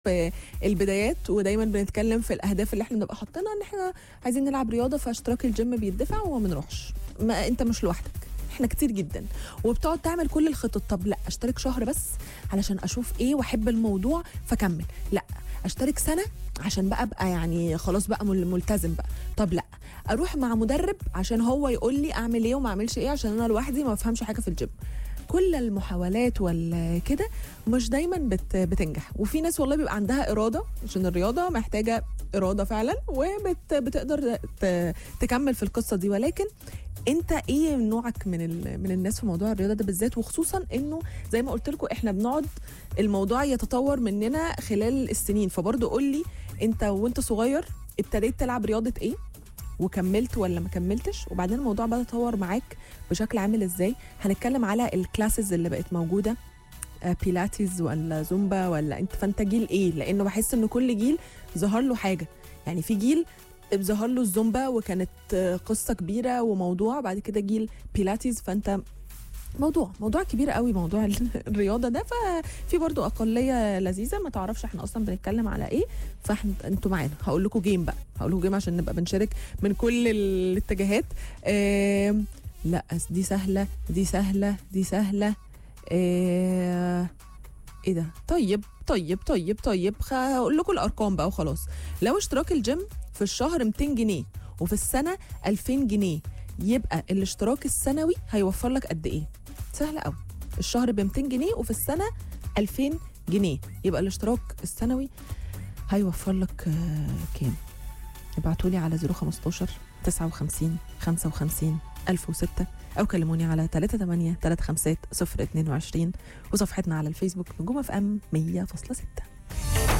في البدايات ودايما بنتكلم في الاهداف اللي احنا بنبقى حاطينها ان احنا عايزين نلعب رياضه فاشتراك الجيم بيدفع وما بنروحش ما انت مش لوحدك احنا كتير جدا وبتقعد تعمل كل الخطط طب لا اشترك شهر بس علشان اشوف ايه واحب الموضوع فكمل لا اشترك سنه عشان بقى ابقى يعني خلاص بقى مل- ملتزم بقى طب لا اروح مع مدرب عشان هو يقول لي اعمل ايه وما اعملش ايه عشان انا لوحدي ما بفهمش حاجه في الجيم كل المحاولات والكده مش دايما بت بتنجح وفي ناس والله بيبقى عندها اراده عشان الرياضه محتاجه اراده فعلا وبتقدر تكمل في القصه دي ولكن انت ايه نوعك من ال- من الناس في موضوع الرياضه ده بالذات وخصوصا انه زي ما قلت لكم احنا بنقعد الموضوع يتطور مننا خلال السنين فبرضه قول لي انت وانت صغير ابتديت تلعب رياضه ايه وكملت ولا ما كملتش وبعدين الموضوع بدا يتطور معاك بشكل عامل ازاي هنتكلم على الكلاسز اللي بقت موجوده آه، بيلاتيز ولا زومبا ولا انت فانت جيل ايه لانه بحس ان كل جيل ظهر له حاجه يعني في جيل ظهر له الزومبا وكانت آه، قصه كبيره وموضوع بعد كده جيل بيلاتيز فانت موضوع موضوع كبير قوي موضوع ال- الرياضه ده ففي برضو اقليه لذيذه ما تعرفش احنا اصلا بنتكلم على ايه فاحنا انتوا معانا هقول لكم جيم بقى هقول لكم جيم عشان نبقى بنشارك من كل الاتجاهات آم، لا دي سهله دي سهله دي سهله آه، ايه ده طيب طيب طيب طيب خ- هقول لكم الارقام بقى وخلاص لو اشتراك الجيم في الشهر 200 جنيه وفي السنه 2000 جنيه يبقى الاشتراك السنوي هيوفر لك قد ايه سهله قوي الشهر ب 200 جنيه وفي السنه 2000 جنيه يبقى الاشتراك السنوي هيوفر لك آه، كام ابعتوا لي على 015 59 55 1006 او كلموني على 38 35 022 وصفحتنا على الفيسبوك نجوم اف ام 100.6